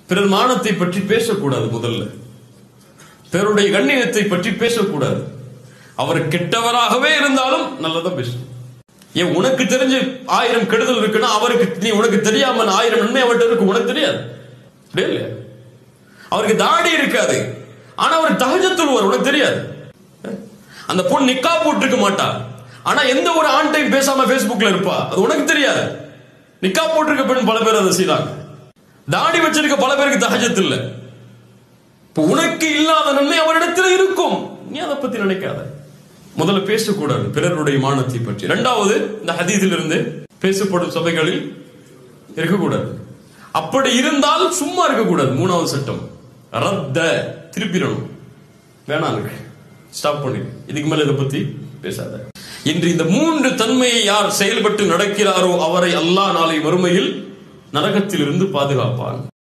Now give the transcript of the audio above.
பிறர் மானத்தை பற்றி பேசக்கூடாது முதல்ல பிறருடைய கண்ணியத்தை பற்றி பேசக்கூடாது அவர் கெட்டவராகவே இருந்தாலும் நல்லதா பேசணும் ஏன் உனக்கு தெரிஞ்சு ஆயிரம் கெடுதல் இருக்குன்னா அவருக்கு நீ உனக்கு தெரியாம ஆயிரம் நன்மை அவர்கிட்ட இருக்கு உனக்கு தெரியாது அப்படியே இல்லையா அவருக்கு தாடி இருக்காது ஆனா அவர் தகஜத்துள்வார் உனக்கு தெரியாது அந்த பொண்ணு நிக்கா போட்டிருக்க மாட்டா ஆனா எந்த ஒரு ஆண் டைம் பேசாம Facebookல இருப்பா அது உனக்கு தெரியாது நிக்கா போட்டிருக்க பெண் பல பேர் அதை செய்றாங்க தாடி வச்சிருக்க பல பேருக்கு தகஜத்து இல்ல இப்ப உனக்கு இல்லாத நன்மை அவரிடத்தில் இருக்கும் நீ அதை பத்தி நினைக்காத முதல்ல பேசக்கூடாது பிறருடைய மானத்தை பற்றி இரண்டாவது இந்த ஹதீஸில் இருந்து பேசப்படும் சபைகளில் இருக்கக்கூடாது அப்படி இருந்தால் சும்மா இருக்கக்கூடாது மூணாவது சட்டம் ரத்த திருப்பிடணும் வேணாம் இருக்கு ஸ்டாப் பண்ணி இதுக்கு மேல இதை பத்தி பேசாத இன்று இந்த மூன்று தன்மையை யார் செயல்பட்டு நடக்கிறாரோ அவரை அல்லாஹ் நாளை வறுமையில் நரகத்திலிருந்து பாதுகாப்பான்